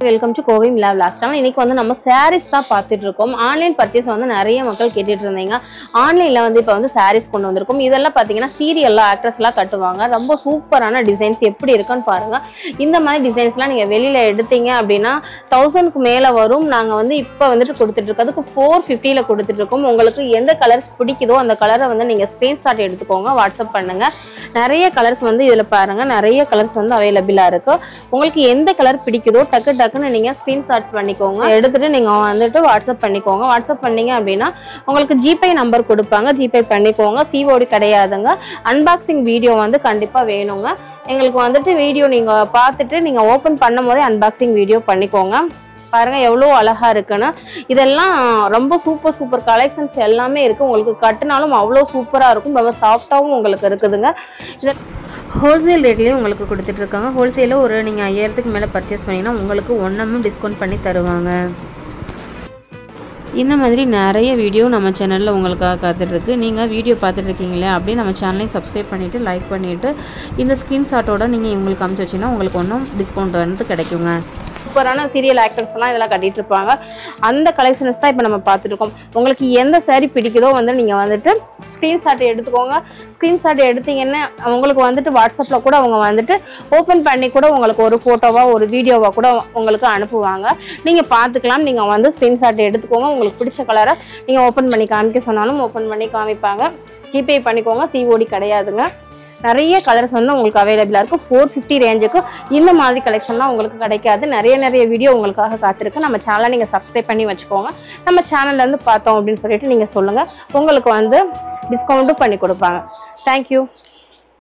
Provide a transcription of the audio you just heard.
welcome to Kovai Mila vlog channel இன்னைக்கு வந்து நம்ம சாரீஸ் தான் பார்த்துட்டு இருக்கோம் ஆன்லைன் பர்ச்சேஸ் வந்து நிறைய மக்கள் கேட்டுட்டு இருந்தீங்க ஆன்லைனில் வந்து இப்போ வந்து சாரீஸ் கொண்டு வந்திருக்கோம் இதெல்லாம் பார்த்தீங்கன்னா சீரியல்லாம் ஆக்ட்ரஸ்லாம் கட்டுவாங்க ரொம்ப சூப்பரான டிசைன்ஸ் எப்படி இருக்குன்னு பாருங்க இந்த மாதிரி டிசைன்ஸ்லாம் நீங்கள் வெளியில் எடுத்தீங்க அப்படின்னா தௌசண்ட்க்கு மேலே வரும் நாங்கள் வந்து இப்போ வந்துட்டு கொடுத்துட்டு இருக்கிறதுக்கு ஃபோர் ஃபிஃப்டியில் கொடுத்துட்டு இருக்கோம் உங்களுக்கு எந்த கலர்ஸ் பிடிக்குதோ அந்த கலரை வந்து நீங்கள் ஸ்க்ரீன்ஷாட் எடுத்துக்கோங்க வாட்ஸ்அப் பண்ணுங்க நிறைய கலர்ஸ் வந்து இதில் பாருங்க நிறைய கலர்ஸ் வந்து அவைலபிளாக இருக்கு உங்களுக்கு எந்த கலர் பிடிக்குதோ டக்கு டக்குன்னு நீங்கள் ஸ்க்ரீன்ஷாட் பண்ணிக்கோங்க எடுத்துட்டு நீங்கள் வந்துட்டு வாட்ஸ்அப் பண்ணிக்கோங்க வாட்ஸ்அப் பண்ணீங்க அப்படின்னா உங்களுக்கு ஜிபே நம்பர் கொடுப்பாங்க ஜிபே பண்ணிக்கோங்க சிஓடி கிடையாதுங்க அன்பாக்சிங் வீடியோ வந்து கண்டிப்பாக வேணுங்க எங்களுக்கு வந்துட்டு வீடியோ நீங்கள் பார்த்துட்டு நீங்கள் ஓப்பன் பண்ணும் போதே அன்பாக்சிங் வீடியோ பண்ணிக்கோங்க பாருங்க எவ்வளோ அழகா இருக்குன்னு இதெல்லாம் ரொம்ப சூப்பர் சூப்பர் கலெக்ஷன்ஸ் எல்லாமே இருக்கு உங்களுக்கு கட்டினாலும் அவ்வளோ சூப்பராக இருக்கும் ரொம்ப சாஃப்டாகவும் உங்களுக்கு இருக்குதுங்க இது ஹோல்சேல் ரேட்லேயும் உங்களுக்கு கொடுத்துட்டு இருக்காங்க ஹோல்சேலில் ஒரு நீங்கள் ஐயாயிரத்துக்கு மேலே பர்ச்சேஸ் பண்ணிங்கன்னா உங்களுக்கு ஒன்றமும் டிஸ்கவுண்ட் பண்ணி தருவாங்க இந்த மாதிரி நிறைய வீடியோ நம்ம சேனலில் உங்களுக்காக காத்துட்ருக்கு நீங்கள் வீடியோ பார்த்துட்டு இருக்கீங்களே அப்படியே நம்ம சேனலையும் சப்ஸ்கிரைப் பண்ணிவிட்டு லைக் பண்ணிவிட்டு இந்த ஸ்க்ரீன்ஷாட்டோட நீங்கள் இவங்களுக்கு அமுச்சு வச்சிங்கன்னா உங்களுக்கு ஒன்றும் டிஸ்கவுண்ட் வந்து கிடைக்குங்க சூப்பரான சீரியல் ஆக்டர்ஸ்லாம் இதெல்லாம் கட்டிட்டு இருப்பாங்க அந்த கலெக்ஷன்ஸ் தான் இப்போ நம்ம பார்த்துட்டு இருக்கோம் உங்களுக்கு எந்த saree பிடிக்குதோ வந்து நீங்கள் வந்துட்டு ஸ்க்ரீன்ஷாட் எடுத்துக்கோங்க ஸ்க்ரீன்ஷாட் எடுத்தீங்கன்னா உங்களுக்கு வந்துட்டு வாட்ஸ்அப்பில் கூட அவங்க வந்துட்டு ஓப்பன் பண்ணி கூட உங்களுக்கு ஒரு ஃபோட்டோவா ஒரு வீடியோவா கூட உங்களுக்கு அனுப்புவாங்க நீங்கள் பார்த்துக்கலாம் நீங்கள் வந்து ஸ்க்ரீன்ஷாட் எடுத்துக்கோங்க உங்களுக்கு பிடிச்ச கலரை நீங்கள் ஓப்பன் பண்ணி காமிக்க சொன்னாலும் ஓப்பன் பண்ணி காமிப்பாங்க ஜிபே பண்ணிக்கோங்க சிஓடி கிடையாதுங்க நிறைய கலர்ஸ் வந்து உங்களுக்கு அவைலபிளாக இருக்குது ஃபோர் ஃபிஃப்டி ரேஞ்சுக்கு இந்த மாதிரி கலெக்ஷன்லாம் உங்களுக்கு கிடைக்காது நிறைய நிறைய வீடியோ உங்களுக்காக காத்திருக்கு நம்ம சேனலை நீங்கள் சப்ஸ்கிரைப் பண்ணி வச்சுக்கோங்க நம்ம சேனல்லேருந்து பார்த்தோம் அப்படின்னு சொல்லிட்டு நீங்கள் சொல்லுங்கள் உங்களுக்கு வந்து டிஸ்கவுண்ட்டும் பண்ணி கொடுப்பாங்க தேங்க்யூ